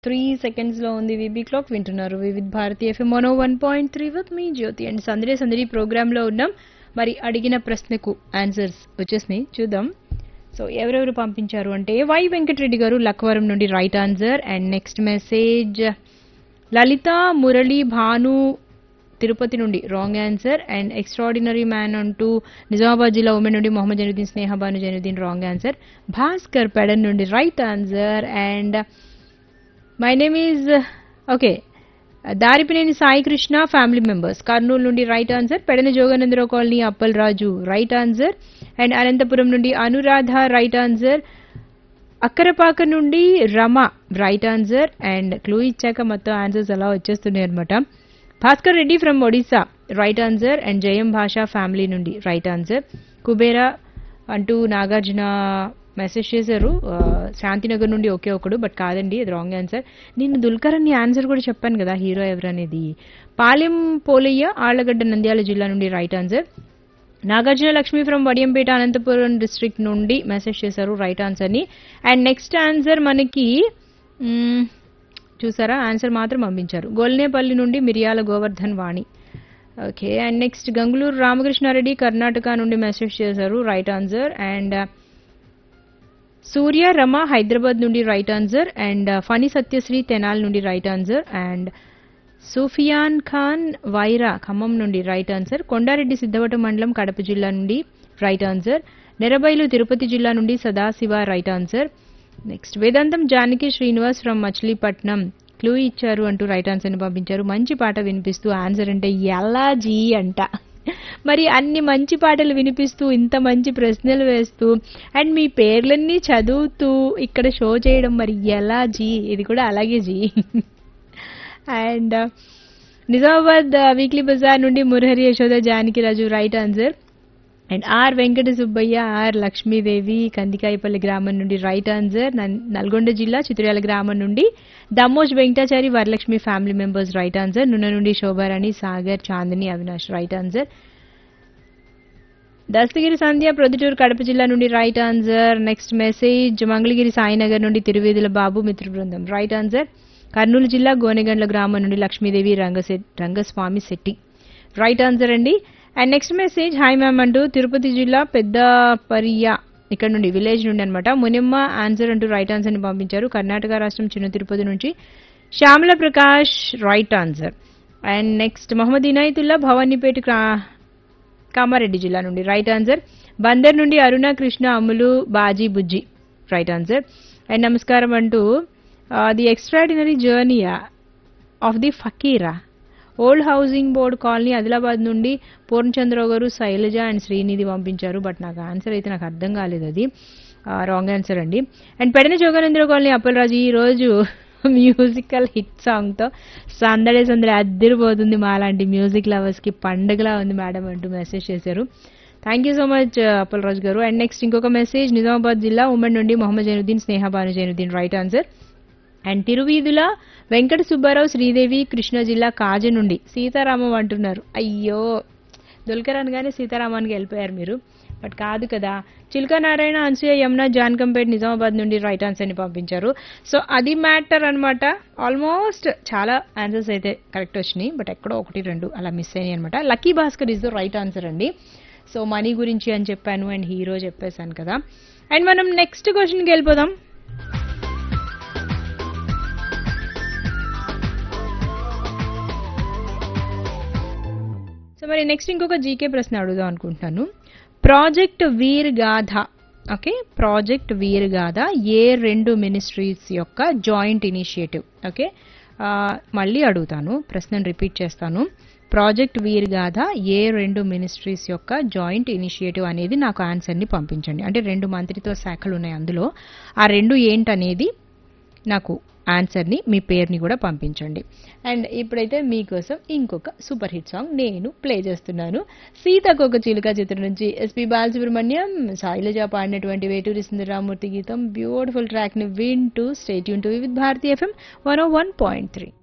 three సెకండ్స్లో ఉంది విబీ క్లాక్ వింటున్నారు వివిధ్ భారతి ఎఫ్ఎం మనో one point three with me Jyothi and సందడి సందడి ప్రోగ్రాంలో ఉన్నాం మరి అడిగిన ప్రశ్నకు ఆన్సర్స్ వచ్చేసినాయి చూద్దాం సో ఎవరెవరు పంపించారు అంటే వై వెంకటరెడ్డి గారు లక్వరం నుండి right answer and next message Lalitha Murali Bhanu Tirupati నుండి wrong answer and extraordinary man అంటూ నిజామాబాద్ జిల్లా ఉమెన్ నుండి మొహమ్మద్ జైనుద్దీన్ స్నేహ భాను జైనుద్దీన్ రాంగ్ ఆన్సర్ భాస్కర్ పెడన్ నుండి right answer and my name is okay Daripineni Sai Krishna family members Kurnool నుండి right answer Pedana Joganandarao colony Appal Raju right answer and Anantapuram నుండి అనురాధ రైట్ ఆన్సర్ అక్కరపాక నుండి Rama right answer and clue ఇచ్చాక మొత్తం ఆన్సర్స్ అలా వచ్చేస్తున్నాయి అనమాట Bhaskar Reddy from Odisha right answer and Jayam Bhasha family నుండి రైట్ ఆన్సర్ కుబేరా అంటూ నాగార్జున మెసేజ్ చేశారు ఆ, శాంతినగర్ నుండి ఒకే ఒకడు బట్ కాదండి అది రాంగ్ ఆన్సర్ నేను దుల్కర్ అని ఆన్సర్ కూడా చెప్పాను కదా హీరో ఎవరనేది పాలెం పోలయ్య ఆళ్లగడ్డ నంద్యాల జిల్లా నుండి right answer Nagarjuna Lakshmi from Vadiyampeta Anantapur district నుండి మెసేజ్ చేశారు రైట్ ఆన్సర్ని అండ్ నెక్స్ట్ ఆన్సర్ మనకి మ్మ్, చూసారా ఆన్సర్ మాత్రం పంపించారు గొల్నేపల్లి నుండి Miriyala Govardhan Vani okay and next Gangulur Ramakrishnareddy Karnataka నుండి మెసేజ్ చేశారు right answer and Surya Rama Hyderabad నుండి right answer and Phani Satyasri Tenali నుండి right answer and Sufiyan Khan Wyra Khammam నుండి రైట్ ఆన్సర్ కొండారెడ్డి సిద్ధవట మండలం కడప జిల్లా నుండి రైట్ ఆన్సర్ నెరబైలు తిరుపతి జిల్లా నుండి Sadashiva right answer next Vedantam Janaki Srinivas from Machilipatnam clue ఇచ్చారు అంటూ రైట్ ఆన్సర్ని పంపించారు మంచి పాట వినిపిస్తూ ఆన్సర్ అంటే ఎలా జీ అంట మరి అన్ని మంచి పాటలు వినిపిస్తూ ఇంత మంచి ప్రశ్నలు వేస్తూ అండ్ మీ పేర్లన్నీ చదువుతూ ఇక్కడ షో చేయడం మరి ఎలా జీ ఇది కూడా అలాగే జీ అండ్ నిజామాబాద్ వీక్లీ బజార్ నుండి Murahari Yashoda Janaki Raju right answer and R Venkata Subbaiah R Lakshmidevi Kandikayapalli గ్రామం నుండి రైట్ ఆన్సర్ నన్- నల్గొండ జిల్లా చిత్రాల గ్రామం నుండి Dammoj Venkatachari Varalakshmi family members right answer Nunna నుండి శోభారాణి సాగర్ చాందిని అవినాష్ రైట్ ఆన్సర్ దస్తగిరి సంధ్య ప్రొద్దుటూరు కడప జిల్లా నుండి right answer next message Mangalagiri Sainagar నుండి తిరువేదుల బాబు మిత్ర బృందం రైట్ ఆన్సర్ కర్నూలు జిల్లా గోనెగండ్ల గ్రామం నుండి లక్ష్మీదేవి రంగశె రంగస్వామి శెట్టి రైట్ ఆన్సర్ అండి and next message hi ma'am అంటూ తిరుపతి జిల్లా పెద్ద పరియ ఇక్కడ నుండి విలేజ్ నుండి అనమాట మునిమ్మ ఆన్సర్ అంటూ రైట్ ఆన్సర్ ని పంపించారు కర్ణాటక రాష్ట్రం చిన్న తిరుపతి నుంచి Shyamala Prakash right answer and next Mohammed Inayatullah Bhavanipeta క్రా- కామారెడ్డి జిల్లా నుండి రైట్ ఆన్సర్ బందర్ నుండి Aruna Krishna Ammulu Baji Bujji right answer and నమస్కారం అంటూ ది ఎక్స్ట్రాడినరీ జర్నీయా of the Fakira old housing board colony Adilabad నుండి పూర్ణచంద్రరావు గారు శైలజ అండ్ శ్రీనిధి పంపించారు బట్ నాకు ఆన్సర్ అయితే నాకు అర్థం కాలేదు అది రాంగ్ ఆన్సర్ అండి అండ్ పెడన జోగానందరావు కాలనీ అప్పలరాజు ఈ రోజు మ్యూజికల్ హిట్ సాంగ్తో సందడే సందడి అద్దరిపోతుంది మా లాంటి మ్యూజిక్ లవర్స్కి పండగలా ఉంది మేడం అంటూ మెసేజ్ చేశారు thank you so much Appalaraju గారు అండ్ నెక్స్ట్ ఇంకొక మెసేజ్ నిజామాబాద్ జిల్లా ఉమ్మడి నుండి Mohammed Zainuddin Sneha Bhanu Zainuddin right answer and Tiruveedhula Venkata Subbarao Sridevi Krishna జిల్లా కాజ నుండి సీతారామం అంటున్నారు అయ్యో దుల్కర్ అనగానే సీతారామానికి వెళ్ళిపోయారు మీరు బట్ కాదు కదా చిల్కా నారాయణ అన్సూయ యమున జాన్కంపేట్ నిజామాబాద్ నుండి రైట్ ఆన్సర్ని పంపించారు సో అది మ్యాటర్ అన్నమాట ఆల్మోస్ట్ చాలా ఆన్సర్స్ అయితే కరెక్ట్ వచ్చినాయి బట్ ఎక్కడో ఒకటి రెండు అలా మిస్ అయినాయి అనమాట lucky Bhaskar is the right answer అండి సో మనీ గురించి అని చెప్పాను అండ్ హీరో చెప్పేశాను కదా అండ్ మనం నెక్స్ట్ క్వశ్చన్కి వెళ్ళిపోదాం సో మరి నెక్స్ట్ ఇంకొక జీకే ప్రశ్న అడుగుదాం అనుకుంటున్నాను ప్రాజెక్ట్ వీర్ గాథ ఓకే ప్రాజెక్ట్ వీర్ గాథ ఏ రెండు మినిస్ట్రీస్ యొక్క జాయింట్ ఇనిషియేటివ్ ఓకే ఆ, మళ్ళీ అడుగుతాను ప్రశ్నను రిపీట్ చేస్తాను ప్రాజెక్ట్ వీర్ గాథ ఏ రెండు మినిస్ట్రీస్ యొక్క జాయింట్ ఇనిషియేటివ్ అనేది నాకు ఆన్సర్ని పంపించండి అంటే రెండు మంత్రిత్వ శాఖలు ఉన్నాయి అందులో ఆ రెండు ఏంటనేది నాకు ఆన్సర్ని మీ పేరుని కూడా పంపించండి అండ్ ఇప్పుడైతే మీకోసం ఇంకొక సూపర్ హిట్ సాంగ్ నేను ప్లే చేస్తున్నాను సీతకొక చిలుక చిత్రం నుంచి ఎస్పి బాలసుబ్రహ్మణ్యం శైలజ పాడినటువంటి వేటూరి సుందరరామూర్తి గీతం బ్యూటిఫుల్ ట్రాక్ని వింటూ స్టేట్ యూన్ to with Bharati FM one one point three